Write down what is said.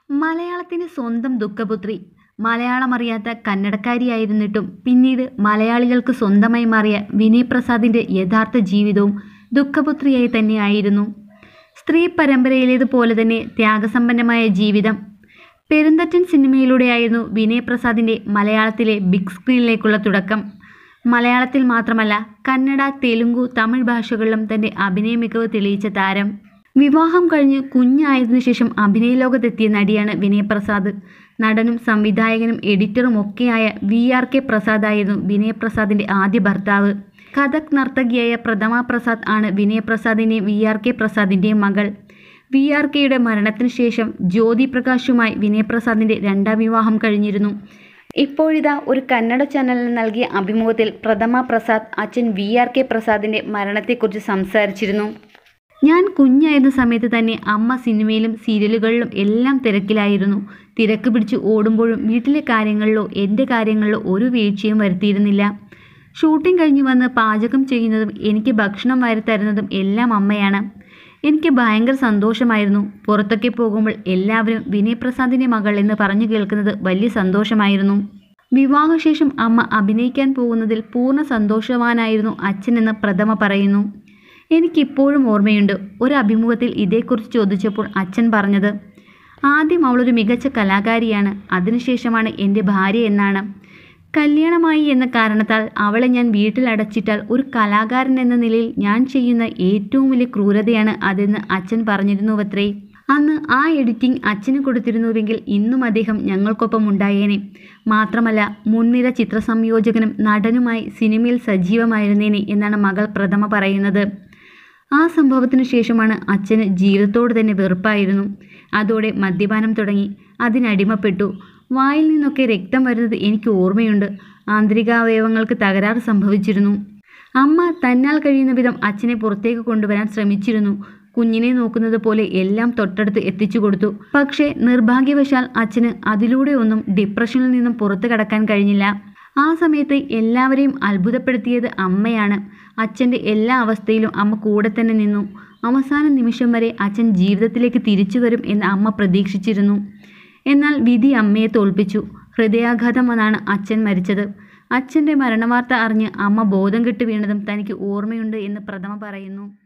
മലയാളത്തിന് സ്വന്തം ദുഃഖപുത്രി മലയാളം അറിയാത്ത കന്നഡക്കാരിയായിരുന്നിട്ടും പിന്നീട് മലയാളികൾക്ക് സ്വന്തമായി മാറിയ വിനയ് പ്രസാദിൻ്റെ യഥാർത്ഥ ജീവിതവും ദുഃഖപുത്രിയായി തന്നെയായിരുന്നു സ്ത്രീ പരമ്പരയിലേതുപോലെ തന്നെ ത്യാഗസമ്പന്നമായ ജീവിതം പെരുന്തച്ചൻ സിനിമയിലൂടെയായിരുന്നു വിനയ് പ്രസാദിൻ്റെ മലയാളത്തിലെ ബിഗ് സ്ക്രീനിലേക്കുള്ള തുടക്കം മലയാളത്തിൽ മാത്രമല്ല കന്നഡ തെലുങ്കു തമിഴ് ഭാഷകളിലും തൻ്റെ അഭിനയ മികവ് തെളിയിച്ച താരം വിവാഹം കഴിഞ്ഞ് കുഞ്ഞായതിനു ശേഷം അഭിനയ ലോകത്തെത്തിയ നടിയാണ് വിനയ് പ്രസാദ് നടനും സംവിധായകനും എഡിറ്ററും ഒക്കെയായ വി ആർ കെ പ്രസാദായിരുന്നു വിനയ് പ്രസാദിൻ്റെ ആദ്യ ഭർത്താവ് കഥക് നർത്തകിയായ പ്രഥമ പ്രസാദ് ആണ് വിനയ് പ്രസാദിൻ്റെയും വി ആർ കെ പ്രസാദിൻ്റെയും മകൾ വി ആർ കെയുടെ മരണത്തിന് ശേഷം ജ്യോതി പ്രകാശുമായി വിനയ് പ്രസാദിൻ്റെ രണ്ടാം വിവാഹം കഴിഞ്ഞിരുന്നു ഇപ്പോഴിതാ ഒരു കന്നഡ ചാനലിന് നൽകിയ അഭിമുഖത്തിൽ പ്രഥമ പ്രസാദ് അച്ഛൻ വി ആർ കെ പ്രസാദിൻ്റെ മരണത്തെക്കുറിച്ച് സംസാരിച്ചിരുന്നു ഞാൻ കുഞ്ഞായിരുന്ന സമയത്ത് തന്നെ അമ്മ സിനിമയിലും സീരിയലുകളിലും എല്ലാം തിരക്കിലായിരുന്നു തിരക്ക് പിടിച്ച് ഓടുമ്പോഴും വീട്ടിലെ കാര്യങ്ങളിലോ എൻ്റെ കാര്യങ്ങളിലോ ഒരു വീഴ്ചയും വരുത്തിയിരുന്നില്ല ഷൂട്ടിംഗ് കഴിഞ്ഞ് വന്ന് പാചകം ചെയ്യുന്നതും എനിക്ക് ഭക്ഷണം വാരിത്തരുന്നതും എല്ലാം അമ്മയാണ് എനിക്ക് ഭയങ്കര സന്തോഷമായിരുന്നു പുറത്തൊക്കെ പോകുമ്പോൾ എല്ലാവരും വിനയ് പ്രസാദിൻ്റെ മകൾ എന്ന് പറഞ്ഞു കേൾക്കുന്നത് വലിയ സന്തോഷമായിരുന്നു വിവാഹശേഷം അമ്മ അഭിനയിക്കാൻ പോകുന്നതിൽ പൂർണ്ണ സന്തോഷവാനായിരുന്നു അച്ഛനെന്ന് പ്രഥമ പറയുന്നു എനിക്കിപ്പോഴും ഓർമ്മയുണ്ട് ഒരു അഭിമുഖത്തിൽ ഇതേക്കുറിച്ച് ചോദിച്ചപ്പോൾ അച്ഛൻ പറഞ്ഞത് ആദ്യം അവളൊരു മികച്ച കലാകാരിയാണ് അതിനുശേഷമാണ് എൻ്റെ ഭാര്യ എന്നാണ് കല്യാണമായി എന്ന കാരണത്താൽ അവളെ ഞാൻ വീട്ടിൽ അടച്ചിട്ടാൽ ഒരു കലാകാരൻ എന്ന നിലയിൽ ഞാൻ ചെയ്യുന്ന ഏറ്റവും വലിയ ക്രൂരതയാണ് അതെന്ന് അച്ഛൻ പറഞ്ഞിരുന്നുവത്രേ അന്ന് ആ എഡിറ്റിംഗ് അച്ഛന് കൊടുത്തിരുന്നുവെങ്കിൽ ഇന്നും അദ്ദേഹം ഞങ്ങൾക്കൊപ്പം ഉണ്ടായേനെ മാത്രമല്ല മുൻനിര ചിത്രസംയോജകനും നടനുമായി സിനിമയിൽ സജീവമായിരുന്നേനെ എന്നാണ് മകൾ പ്രഥമ പറയുന്നത് ആ സംഭവത്തിനു ശേഷമാണ് അച്ഛന് ജീവിതത്തോട് തന്നെ വെറുപ്പായിരുന്നു അതോടെ മദ്യപാനം തുടങ്ങി അതിനടിമപ്പെട്ടു വായിൽ നിന്നൊക്കെ രക്തം വരുന്നത് എനിക്ക് ഓർമ്മയുണ്ട് ആന്തരികാവയവങ്ങൾക്ക് തകരാറ് സംഭവിച്ചിരുന്നു അമ്മ തന്നാൽ കഴിയുന്ന വിധം അച്ഛനെ പുറത്തേക്ക് കൊണ്ടുവരാൻ ശ്രമിച്ചിരുന്നു കുഞ്ഞിനെ നോക്കുന്നത് പോലെ എല്ലാം തൊട്ടടുത്ത് എത്തിച്ചു കൊടുത്തു പക്ഷേ നിർഭാഗ്യവശാൽ അച്ഛന് അതിലൂടെ ഒന്നും ഡിപ്രഷനിൽ നിന്നും പുറത്തു കടക്കാൻ കഴിഞ്ഞില്ല ആ സമയത്ത് എല്ലാവരെയും അത്ഭുതപ്പെടുത്തിയത് അമ്മയാണ് അച്ഛൻ്റെ എല്ലാ അവസ്ഥയിലും അമ്മ കൂടെ തന്നെ നിന്നു അവസാന നിമിഷം വരെ അച്ഛൻ ജീവിതത്തിലേക്ക് തിരിച്ചു വരും എന്ന് അമ്മ പ്രതീക്ഷിച്ചിരുന്നു എന്നാൽ വിധി അമ്മയെ തോൽപ്പിച്ചു ഹൃദയാഘാതം വന്നാണ് അച്ഛൻ മരിച്ചത് അച്ഛൻ്റെ മരണവാർത്ത അറിഞ്ഞ് അമ്മ ബോധം കെട്ട് വീണതും തനിക്ക് ഓർമ്മയുണ്ട് എന്ന് പ്രഥമ പറയുന്നു